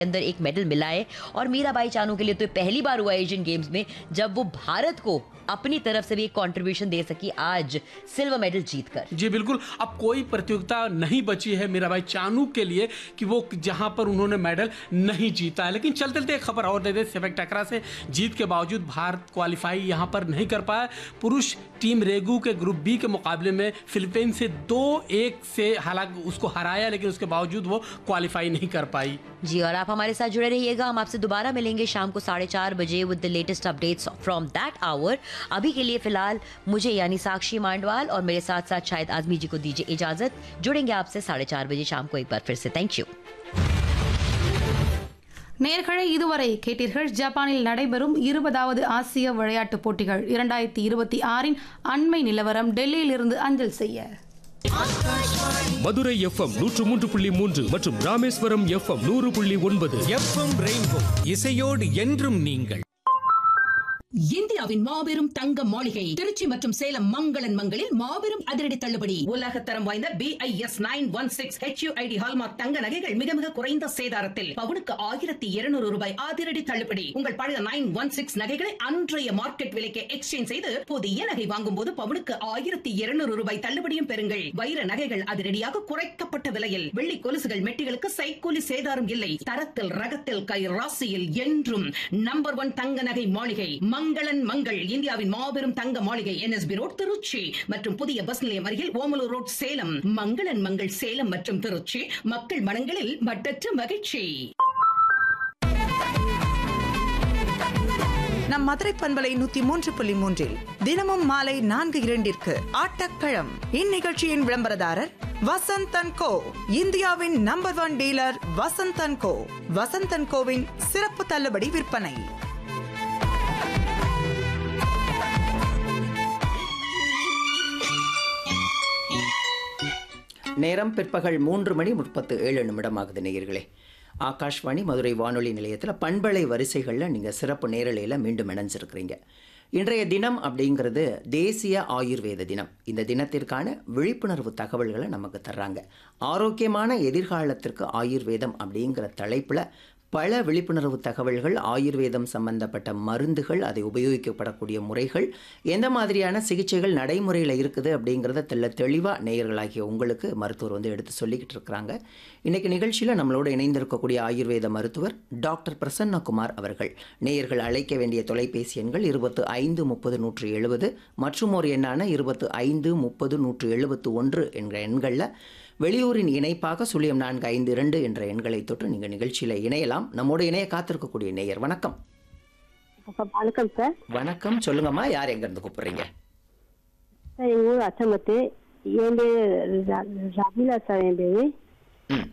अंदर एक मेडल मिला है और मीराबाई चानू के लिए तो ये पहली बार हुआ एशियन गेम्स में जब वो भारत को अपनी तरफ से भी एक कंट्रीब्यूशन दे सकी आज सिल्वर मेडल जीतकर जी बिल्कुल अब कोई प्रतियोगिता नहीं बची है मेरा भाई चानू के लिए कि वो जहां पर उन्होंने मेडल नहीं जीता है लेकिन चलते चलते एक खबर और दे दे सेवक टकरा से जीत के बावजूद भारत क्वालिफाई यहां पर नहीं कर पाया पुरुष टीम रेगू के ग्रुप बी के मुकाबले में फिलीपींस से दो एक से हालांकि उसको हराया लेकिन उसके बावजूद वो क्वालिफाई नहीं कर पाई जी और आप हमारे साथ जुड़े रहिएगा हम आपसे दोबारा मिलेंगे शाम को साढ़े चार बजे with the latest updates from that hour अभी के लिए फिलहाल मुझे यानी साक्षी मांडवाल और मेरे साथ साथ शायद आजमी जी को दीजिए इजाजत जुड़ेंगे आपसे साढ़े चार बजे शाम को एक बार फिर से थैंक यू நேர்களை இதுவரை கேட்டீர்கள் ஜப்பானில் நடைபெறும் இருபதாவது ஆசிய விளையாட்டுப் போட்டிகள் இரண்டாயிரத்தி இருபத்தி ஆறின் அண்மை நிலவரம் டெல்லியிலிருந்து அஞ்சல் செய்ய மதுரை எஃப்எம் நூற்று மூன்று புள்ளி மூன்று மற்றும் ராமேஸ்வரம் எஃப்எம் நூறு புள்ளி ஒன்பது எஃப்எம் ரெயின்போ இசையோடு என்றும் நீங்கள் இந்தியாவின் மாபெரும் தங்க மாளிகை திருச்சி மற்றும் சேலம் மங்களன் மங்களில் மாபெரும் அதிரடி தள்ளுபடி உலக தரம் வாய்ந்த B I S nine one six HUID hallmark தங்க நகைகள் மிக மிக குறைந்த சேதாரத்தில் பவுனுக்கு ஆயிரத்தி இருநூறு ரூபாய் அதிரடி தள்ளுபடி உங்கள் பழைய நைன் ஒன் சிக்ஸ் நகைகளை அன்றைய மார்க்கெட் விலைக்கு எக்ஸ்சேஞ்ச் செய்து புதிய நகை வாங்கும் போது பவுனுக்கு ஆயிரத்தி இருநூறு ரூபாய் தள்ளுபடியும் பெறுங்கள் வைர நகைகள் அதிரடியாக குறைக்கப்பட்ட விலையில் வெள்ளி கொலுசுகள் மெட்டிகளுக்கு சைக்கூலி சேதாரம் இல்லை தரத்தில் ரகத்தில் கை ராசியில் என்றும் நம்பர் ஒன் தங்க நகை மாளிகை மங்களன் மங்கள் இந்தியாவின் மாபெரும் தங்க மாளிகை என்எஸ்பி ரோட் திருச்சி மற்றும் புதிய பஸ் நிலையம் அருகில் ஓமலூர் ரோட் சேலம் மங்களன் மங்கள் சேலம் மற்றும் திருச்சி மக்கள் மனங்களில் மட்டற்ற மகிழ்ச்சி நம் மதுரை பண்பலை நூத்தி மூன்று புள்ளி மூன்றில் தினமும் மாலை நான்கு இரண்டிற்கு ஆட்டக்களம் இந்நிகழ்ச்சியின் விளம்பரதாரர் வசந்தன் கோ இந்தியாவின் number one dealer Vasanthan co Vasanthan கோவின் சிறப்பு தள்ளுபடி விற்பனை நேரம் பிற்பகல் மூன்று மணி முப்பத்து ஏழு நிமிடம் ஆகுது நேயர்களே ஆகாஷ்வாணி மதுரை வானொலி நிலையத்தில் பண்பலை வரிசைகளில் நீங்கள் சிறப்பு நேரலையில் மீண்டும் இணைஞ்சிருக்கிறீங்க இன்றைய தினம் அப்படிங்கிறது தேசிய ஆயுர்வேத தினம் இந்த தினத்திற்கான விழிப்புணர்வு தகவல்களை நமக்கு தர்றாங்க ஆரோக்கியமான எதிர்காலத்திற்கு ஆயுர்வேதம் அப்படிங்கிற தலைப்பில் பல விழிப்புணர்வு தகவல்கள் ஆயுர்வேதம் சம்பந்தப்பட்ட மருந்துகள் அதை உபயோகிக்கப்படக்கூடிய முறைகள் எந்த மாதிரியான சிகிச்சைகள் நடைமுறையில் இருக்குது அப்படிங்கிறத தெல்ல தெளிவாக நேயர்களாகிய உங்களுக்கு மருத்துவர் வந்து எடுத்து சொல்லிக்கிட்டு இருக்கிறாங்க இன்றைக்கி நிகழ்ச்சியில் நம்மளோட இணைந்திருக்கக்கூடிய ஆயுர்வேத மருத்துவர் டாக்டர் பிரசன்னகுமார் அவர்கள் நேயர்கள் அழைக்க வேண்டிய தொலைபேசி எண்கள் இருபத்து ஐந்து முப்பது நூற்று எழுபது மற்றும் ஒரு எண்ணான இருபத்து ஐந்து முப்பது நூற்று எழுபத்து ஒன்று என்ற எண்களில் வெளியூரின் இணைப்பாக சுழியம் நான்கு ஐந்து இரண்டு என்ற எண்களை தொட்டு நீங்கள் நிகழ்ச்சியில் இணையலாம் நம்மோட இணைய காத்திருக்கக்கூடிய நேயர் வணக்கம் வணக்கம் சார் வணக்கம் சொல்லுங்கம்மா யார் எங்கேருந்து கூப்பிடுறீங்க சார் எங்க ஊர் அச்சமத்து என் பேரு ர- ரமீலா சார் என் பேரு ம்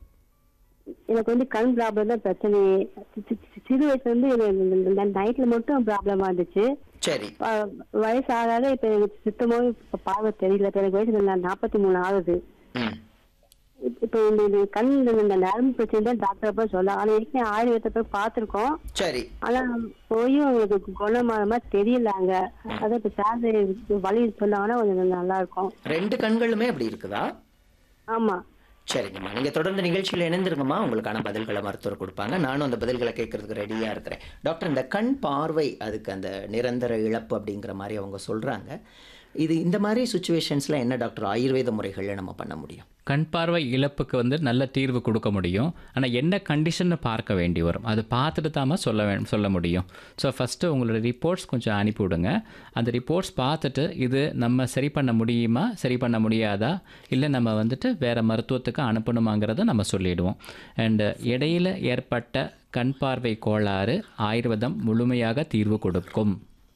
எனக்கு வந்து கண் ப்ராப்ளம் தான் பிரச்சனை சி- சி- சிறு வயசுல இருந்து எனக்கு நைட்ல மட்டும் ப்ராப்ளமா இருந்துச்சு சரி வ- வயசு ஆகாத இப்ப எனக்கு சுத்தமாவே இப்ப பார்வை தெரியல இப்ப எனக்கு வயசு நாற்பத்தி மூணு ஆகுது ம் இப்ப- இப்ப இந்த இந்த கண் இந்த நரம்பு பிரச்சனை தான் டாக்டர் போய் சொல்ல ஆனா ஏற்கனவே ஆயுர்வேதத்தை போய் பார்த்திருக்கோம் சரி ஆனா போயும் உங்களுக்கு குணமான மாதிரி தெரியல அங்க அதான் இப்ப சார் வழி சொன்னாங்கன்னா கொஞ்சம் நல்லா இருக்கும் ரெண்டு கண்களுமே அப்படி இருக்குதா ஆமா சரிங்கம்மா நீங்கள் தொடர்ந்து நிகழ்ச்சியில் இணைந்திருங்கம்மா உங்களுக்கான பதில்களை மருத்துவர் கொடுப்பாங்க நானும் அந்த பதில்களை கேட்கறதுக்கு ரெடியாக இருக்கிறேன் டாக்டர் இந்த கண் பார்வை அதுக்கு அந்த நிரந்தர இழப்பு அப்படிங்கிற மாதிரி அவங்க சொல்கிறாங்க இது இந்த மாதிரி சுச்சுவேஷன்ஸில் என்ன டாக்டர் ஆயுர்வேத முறைகளில் நம்ம பண்ண முடியும் கண் பார்வை இழப்புக்கு வந்து நல்ல தீர்வு கொடுக்க முடியும் ஆனால் என்ன கண்டிஷன்னு பார்க்க வேண்டி வரும் அது பார்த்துட்டு தாம சொல்ல வே சொல்ல முடியும் ஸோ ஃபஸ்ட்டு உங்களோட ரிப்போர்ட்ஸ் கொஞ்சம் அனுப்பி விடுங்க அந்த ரிப்போர்ட்ஸ் பார்த்துட்டு இது நம்ம சரி பண்ண முடியுமா சரி பண்ண முடியாதா இல்லை நம்ம வந்துட்டு வேறு மருத்துவத்துக்கு அனுப்பணுமாங்கிறத நம்ம சொல்லிடுவோம் அண்டு இடையில ஏற்பட்ட கண் பார்வை கோளாறு ஆயுர்வேதம் முழுமையாக தீர்வு கொடுக்கும்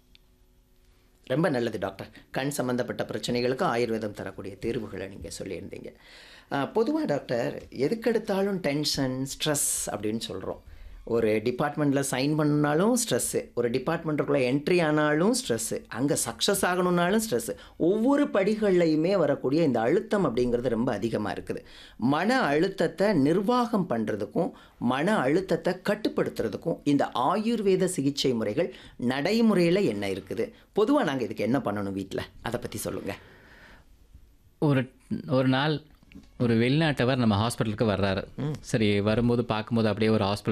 ரொம்ப நல்லது டாக்டர் கண் சம்மந்தப்பட்ட பிரச்சனைகளுக்கு ஆயுர்வேதம் தரக்கூடிய தீர்வுகளை நீங்கள் சொல்லியிருந்தீங்க பொதுவாக டாக்டர் எதுக்கெடுத்தாலும் டென்ஷன் ஸ்ட்ரெஸ் அப்படின்னு சொல்கிறோம் ஒரு டிபார்ட்மெண்ட்டில் சைன் பண்ணணுனாலும் ஸ்ட்ரெஸ்ஸு ஒரு டிபார்ட்மெண்ட்டுக்குள்ளே என்ட்ரி ஆனாலும் ஸ்ட்ரெஸ்ஸு அங்கே சக்ஸஸ் ஆகணுன்னாலும் ஸ்ட்ரெஸ்ஸு ஒவ்வொரு படிகள்லையுமே வரக்கூடிய இந்த அழுத்தம் அப்படிங்கிறது ரொம்ப அதிகமாக இருக்குது மன அழுத்தத்தை நிர்வாகம் பண்ணுறதுக்கும் மன அழுத்தத்தை கட்டுப்படுத்துறதுக்கும் இந்த ஆயுர்வேத சிகிச்சை முறைகள் நடைமுறையில் என்ன இருக்குது பொதுவாக நாங்கள் இதுக்கு என்ன பண்ணணும் வீட்டில் அதை பற்றி சொல்லுங்கள் ஒரு ஒரு நாள் ஒரு வெளிநாட்டவர் நம்ம ஹாஸ்பிட்டலுக்கு வர்றாரு சரி வரும்போது பார்க்கும்போது அப்படியே ஒரு ஹாஸ்பிட்டல்